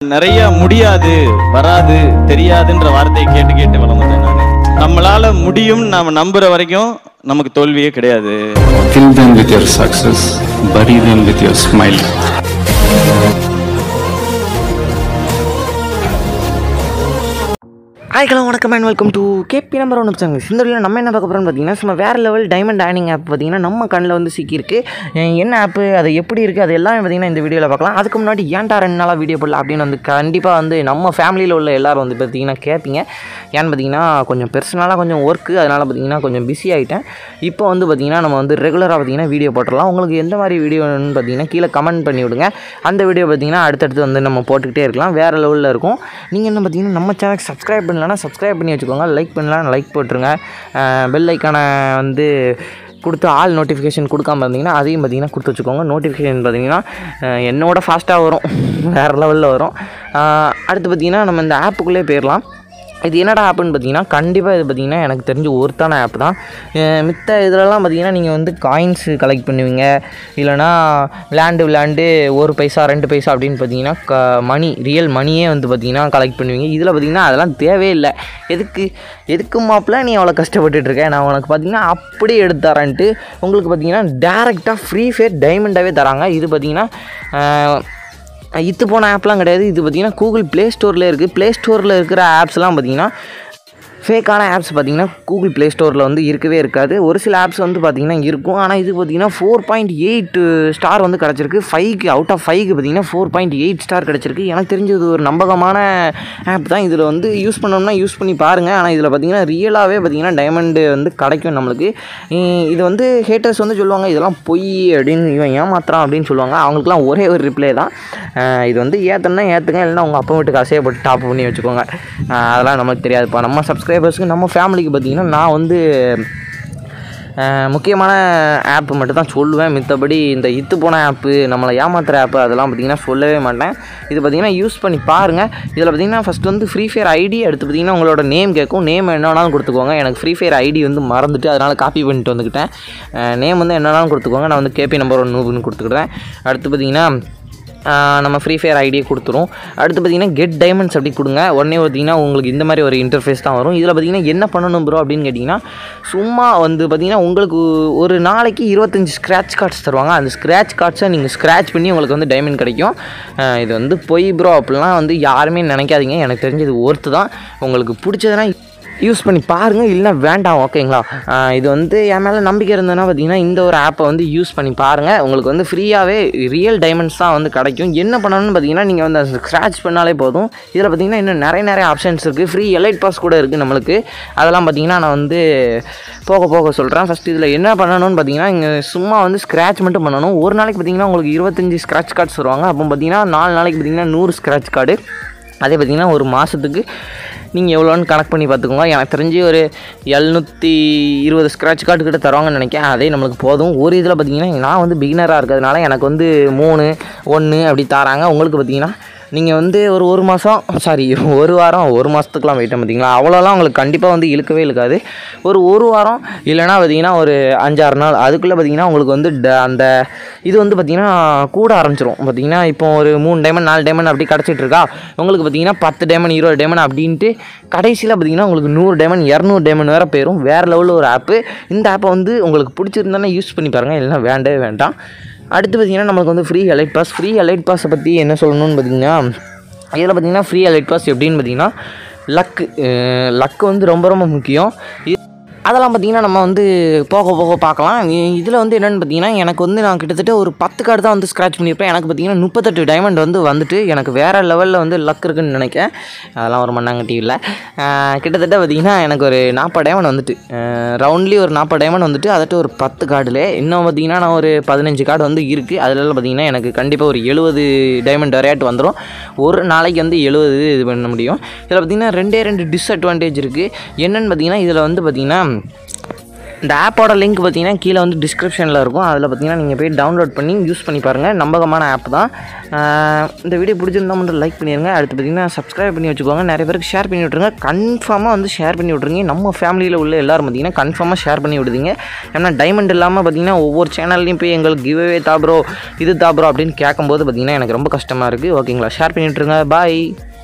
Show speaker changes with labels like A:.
A: நிறைய முடியாது வராது தெரியாதுன்ற வார்த்தையை கேட்டு கேட்டு வளர்ந்தேன் நான் நம்மளால முடியும் நாம நம்புற வரைக்கும் நமக்கு தோல்வியே கிடையாது
B: Kill them with your success, bury them with your smile.
C: Hi hello வணக்கம் and welcome to KB number one வச்சாங்க இந்த வீடியோ நம்ம என்ன பார்க்க போகிறோம்னு பார்த்தீங்கன்னா சும்மா வேறு லெவல் டைமண்ட் ஆனிங் ஆப் பார்த்தீங்கன்னா நம்ம கண்ணில் வந்து சிக்கியிருக்கு அஹ் என்ன ஆப்பு அது எப்படி இருக்குது அது எல்லாமே பார்த்தீங்கன்னா இந்த வீடியோவில் பார்க்கலாம் அதுக்கு முன்னாடி ஏன்டா ரெண்டு நாளாக வீடியோ போடல அப்படின்னு வந்து கண்டிப்பாக வந்து நம்ம ஃபேமிலியில் உள்ள எல்லாரும் வந்து பார்த்தீங்கன்னா கேட்பீங்க ஏன்னு பார்த்தீங்கன்னா கொஞ்சம் பர்சனலாக கொஞ்சம் ஒர்க்கு அதனால் பார்த்தீங்கன்னா கொஞ்சம் பிஸி ஆகிட்டேன் இப்போ வந்து பார்த்தீங்கன்னா நம்ம வந்து ரெகுலராக பார்த்தீங்கன்னா வீடியோ போட்டுடலாம் உங்களுக்கு எந்த மாதிரி வீடியோன்னு பார்த்தீங்கன்னா கீழே கமெண்ட் பண்ணி விடுங்க அந்த வீடியோ பார்த்தீங்கன்னா அடுத்தடுத்து வந்து நம்ம போட்டுக்கிட்டே இருக்கலாம் வேறு லெவலில் இருக்கும் நீங்கள் என்ன பார்த்தீங்கன்னா நம்ம சேனலுக்கு சப்ஸ்கிரைப் பண்ணலன்னா சப்ஸ்கிரைப் பண்ணி வச்சுக்கோங்க லைக் பண்ணலாம் லைக் போட்டுருங்க பெல் ஐக்கானை வந்து கொடுத்து ஆல் நோட்டிஃபிகேஷன் கொடுக்காம இருந்தீங்கன்னா அதையும் பார்த்தீங்கன்னா கொடுத்து வச்சுக்கோங்க நோட்டிஃபிகேஷன் பார்த்தீங்கன்னா அஹ், என்னோட ஃபாஸ்ட்டாக வரும் வேறு லெவலில் வரும் அஹ், அடுத்து பார்த்தீங்கன்னா நம்ம இந்த ஆப்புக்குள்ளே போயிடலாம் இது என்னடா ஆப்புன்னு பார்த்தீங்கன்னா கண்டிப்பாக இது பார்த்தீங்கன்னா எனக்கு தெரிஞ்ச ஒருத்தான ஆப் தான் அஹ் மித்த இதிலலாம் பார்த்தீங்கன்னா நீங்கள் வந்து காயின்ஸ் கலெக்ட் பண்ணுவீங்க இல்லைனா விளையாண்டு விளையாண்டு ஒரு பைசா ரெண்டு பைசா அப்படின்னு பார்த்தீங்கன்னா க மணி ரியல் மணியே வந்து பார்த்தீங்கன்னா கலெக்ட் பண்ணுவீங்க இதில் பார்த்தீங்கன்னா அதெல்லாம் தேவையே இல்லை எதுக்கு எதுக்கு மாப்பிள்ள நீ அவ்வளோ கஷ்டப்பட்டுட்டு இருக்க நான் உனக்கு பார்த்தீங்கன்னா அப்படியே எடுத்து தரேன்ட்டு உங்களுக்கு பார்த்தீங்கன்னா டேரெக்டாக ஃப்ரீ ஃபயர் டைமண்டாகவே தராங்க இது பார்த்தீங்கன்னா அஹ், இத்து போன ஆப்லாம் கிடையாது இது பார்த்தீங்கன்னா கூகுள் ப்ளே ஸ்டோரில் இருக்குது ப்ளே ஸ்டோரில் இருக்கிற ஆப்ஸ்லாம் பார்த்தீங்கன்னா ஃபேக்கான ஆப்ஸ் பார்த்தீங்கன்னா கூகுள் ப்ளே ஸ்டோரில் வந்து இருக்கவே இருக்காது ஒரு சில ஆப்ஸ் வந்து பார்த்தீங்கன்னா இருக்கும் ஆனால் இது பார்த்தீங்கன்னா ஃபோர் பாயிண்ட் எயிட் ஸ்டார் வந்து கிடச்சிருக்கு ஃபைவ்க்கு அவுட் ஆஃப் ஃபைவ்க்கு பார்த்தீங்கன்னா ஃபோர் பாயிண்ட் எயிட் ஸ்டார் கிடச்சிருக்கு எனக்கு தெரிஞ்சது ஒரு நம்பகமான ஆப் தான் இதில் வந்து யூஸ் பண்ணோம்னா யூஸ் பண்ணி பாருங்கள் ஆனால் இதில் பார்த்தீங்கன்னா ரியலாகவே பார்த்தீங்கன்னா டைமண்டு வந்து கிடைக்கும் நம்மளுக்கு இ- இது வந்து ஹேட்டர்ஸ் வந்து சொல்லுவாங்க இதெல்லாம் பொய் அப்படின்னு இவன் ஏமாத்துறான் அப்படின்னு சொல்லுவாங்க அவங்களுக்குலாம் ஒரே ஒரு ரிப்ளை தான் அஹ் இது வந்து ஏற்றனா ஏற்றுங்க இல்லைன்னா உங்கள் அப்பா வீட்டுக்கு அசையை போட்டு டாப் பண்ணி வச்சுக்கோங்க அஹ் அதெல்லாம் நமக்கு தெரியாதுப்பா நம்ம சப்ஸ்கிரைபர்ஸ்க்கு நம்ம ஃபேமிலிக்கு பார்த்தீங்கன்னா நான் வந்து அஹ் முக்கியமான ஆப் மட்டும் தான் சொல்லுவேன் மித்தபடி இந்த இத்து போன ஆப்பு நம்மளை ஏமாத்துற ஆப்பு அதெல்லாம் பார்த்தீங்கன்னா சொல்லவே மாட்டேன் இது பார்த்தீங்கன்னா யூஸ் பண்ணி பாருங்கள் இதில் பார்த்தீங்கன்னா ஃபஸ்ட் வந்து ஃப்ரீ ஃபயர் ஐடி அடுத்து பார்த்தீங்கன்னா உங்களோட நேம் கேட்கும் நேம் என்ன வேணாலும் கொடுத்துக்கோங்க எனக்கு ஃப்ரீ ஃபயர் ஐடி வந்து மறந்துட்டு அதனால் காப்பி பண்ணிட்டு வந்துக்கிட்டேன் நேம் வந்து என்ன வேணாலும் கொடுத்துக்கோங்க நான் வந்து கேபி நம்பர் ஒன் நூறுன்னு கொடுத்துக்கிட்டேன் அடுத்து பார்த்தீங்கன்னா ஆஹ் நம்ம ஃப்ரீ ஃபயர் ஐடியை கொடுத்துரும் அடுத்து பார்த்தீங்கன்னா கெட் டைமண்ட்ஸ் அப்படி கொடுங்க உடனே பார்த்தீங்கன்னா உங்களுக்கு இந்த மாதிரி ஒரு இன்டர்ஃபேஸ் தான் வரும் இதில் பார்த்தீங்கன்னா என்ன பண்ணணும் ப்ரோ அப்படின்னு கேட்டிங்கன்னா சும்மா வந்து பார்த்தீங்கன்னா உங்களுக்கு ஒரு நாளைக்கு இருபத்தஞ்சி ஸ்க்ராட்ச் கார்ட்ஸ் தருவாங்க அந்த ஸ்க்ராட்ச் கார்ட்ஸை நீங்கள் ஸ்க்ராட்ச் பண்ணி உங்களுக்கு வந்து டைமண்ட் கிடைக்கும் ஆஹ் இது வந்து பொய் ப்ரோ அப்படிலாம் வந்து யாருமே நினைக்காதீங்க எனக்கு தெரிஞ்சது ஒர்த்து தான் உங்களுக்கு பிடிச்சதுன்னா யூஸ் பண்ணி பாருங்கள் இல்லைனா வேண்டாம் ஓகேங்களா ஆஹ் இது வந்து என் மேலே நம்பிக்கை இருந்ததுன்னா பார்த்தீங்கன்னா இந்த ஒரு ஆப்பை வந்து யூஸ் பண்ணி பாருங்கள் உங்களுக்கு வந்து ஃப்ரீயாகவே ரியல் டைமண்ட்ஸ் தான் வந்து கிடைக்கும் என்ன பண்ணணும்னு பார்த்தீங்கன்னா நீங்கள் வந்து ஸ்க்ராட்ச் பண்ணாலே போதும் இதில் பார்த்தீங்கன்னா இன்னும் நிறைய நிறைய ஆப்ஷன்ஸ் இருக்குது ஃப்ரீ எலைட் பாஸ் கூட இருக்குது நம்மளுக்கு அதெல்லாம் பார்த்தீங்கன்னா நான் வந்து போக போக சொல்கிறேன் ஃபஸ்ட் இதில் என்ன பண்ணணும்னு பார்த்தீங்கன்னா இங்கே சும்மா வந்து ஸ்க்ராட்ச் மட்டும் பண்ணணும் ஒரு நாளைக்கு பார்த்தீங்கன்னா உங்களுக்கு இருபத்தஞ்சி ஸ்க்ராட்ச் கார்ட்ஸ் வருவாங்க அப்போ பார்த்தீங்கன்னா நாலு நாளைக்கு பார்த்தீங்கன்னா நூறு ஸ்க்ராட்ச் கார்டு அதே பார்த்தீங்கன்னா ஒரு மாதத்துக்கு நீங்கள் எவ்வளோன்னு கணக்கு பண்ணி பார்த்துக்கோங்க எனக்கு தெரிஞ்சு ஒரு எழுநூற்றி இருபது ஸ்க்ராட்ச் கார்டு கிட்ட தருவாங்கன்னு நினைக்கிறேன் அதே நம்மளுக்கு போதும் ஒரு இதில் பார்த்தீங்கன்னா நான் வந்து பிகினராக இருக்கிறதுனால எனக்கு வந்து மூணு ஒன்று அப்படி தராங்க உங்களுக்கு பார்த்தீங்கன்னா நீங்கள் வந்து ஒரு ஒரு மாதம் சாரி ஒரு வாரம் ஒரு மாதத்துக்குலாம் வெயிட்டேன் பார்த்தீங்களா அவ்வளோலாம் உங்களுக்கு கண்டிப்பாக வந்து இழுக்கவே இழுக்காது ஒரு ஒரு வாரம் இல்லைனா பார்த்தீங்கன்னா ஒரு அஞ்சாறு நாள் அதுக்குள்ளே பார்த்தீங்கன்னா உங்களுக்கு வந்து ட- அந்த இது வந்து பார்த்தீங்கன்னா கூட ஆரம்பிச்சிரும் பார்த்தீங்கன்னா இப்போ ஒரு மூணு டைமண்ட் நாலு டைமண்ட் அப்படி கிடச்சிட்டு இருக்கா உங்களுக்கு பார்த்தீங்கன்னா பத்து டைமண்ட் இருபது டைமண்ட் அப்படின்ட்டு கடைசியில் பார்த்தீங்கன்னா உங்களுக்கு நூறு டைமண்ட் இரநூறு டைமண்ட் வேறு போயிடும் வேறு லெவலில் ஒரு ஆப்பு இந்த ஆப்பை வந்து உங்களுக்கு பிடிச்சிருந்தானே யூஸ் பண்ணி பாருங்கள் இல்லைன்னா வேண்டவே வேண்டாம் அடுத்து பார்த்தீங்கன்னா நம்மளுக்கு வந்து free elite pass free elite பாஸை பற்றி என்ன சொல்லணும்னு பார்த்தீங்கன்னா இதில் பார்த்தீங்கன்னா ஃப்ரீ அலைட் பாஸ் எப்படின்னு பார்த்தீங்கன்னா லக்கு லக்கு வந்து ரொம்ப ரொம்ப முக்கியம் இது அதெல்லாம் பார்த்தீங்கன்னா நம்ம வந்து போக போக பார்க்கலாம் இதில் வந்து என்னென்னு பார்த்தீங்கன்னா எனக்கு வந்து நான் கிட்டத்தட்ட ஒரு பத்து கார்டு தான் வந்து ஸ்க்ராட்ச் பண்ணியிருப்பேன் எனக்கு பார்த்தீங்கன்னா முப்பத்தெட்டு டைமண்ட் வந்து வந்துட்டு எனக்கு வேறு லெவலில் வந்து லக் இருக்குன்னு நினைக்கிறேன் அதெல்லாம் ஒரு மண்ணாங்கட்டி இல்லை கிட்டத்தட்ட பார்த்தீங்கன்னா எனக்கு ஒரு நாற்பது டைமண்ட் வந்துட்டு ரவுண்ட்லி ஒரு நாற்பது டைமண்ட் வந்துட்டு அதட்டு ஒரு பத்து கார்டில் இன்னும் பார்த்தீங்கன்னா நான் ஒரு பதினஞ்சு கார்டு வந்து இருக்குது அதிலலாம் பார்த்தீங்கன்னா எனக்கு கண்டிப்பாக ஒரு எழுபது டைமண்ட் வரையாட்டு வந்துடும் ஒரு நாளைக்கு வந்து எழுபது இது பண்ண முடியும் இதில் பார்த்தீங்கன்னா ரெண்டே ரெண்டு டிஸ்அட்வான்டேஜ் இருக்குது என்னென்னு பார்த்தீங்கன்னா இதில் வந்து பார்த்தீங்கன்னா இந்த ஆப்போட லிங்க் பார்த்தீங்கன்னா கீழே வந்து டிஸ்கிரிப்ஷனில் இருக்கும் அதில் பார்த்தீங்கன்னா நீங்கள் போய் டவுன்லோட் பண்ணி யூஸ் பண்ணி பாருங்கள் நம்பகமான ஆப் தான் ஆஹ் இந்த வீடியோ பிடிச்சிருந்தா மட்டும் லைக் பண்ணிடுங்க அடுத்து பார்த்தீங்கன்னா சப்ஸ்கிரைப் பண்ணி வச்சுக்கோங்க நிறைய பேருக்கு ஷேர் பண்ணி விட்ருங்க கன்ஃபார்மாக வந்து ஷேர் பண்ணி விட்ருங்க நம்ம ஃபேமிலியில் உள்ள எல்லாரும் பார்த்தீங்கன்னா கன்ஃபார்மாக ஷேர் பண்ணி விடுதீங்க ஏன்னா டைமண்ட் இல்லாமல் பார்த்தீங்கன்னா ஒவ்வொரு சேனல்லையும் போய் எங்களுக்கு கிவ்அவே தாப்ரோ இது தாப்ரோ அப்படின்னு கேட்கும்போது பார்த்தீங்கன்னா எனக்கு ரொம்ப கஷ்டமாக இருக்குது ஓகேங்களா ஷேர் பண்ணி விட்ருங்க பாய்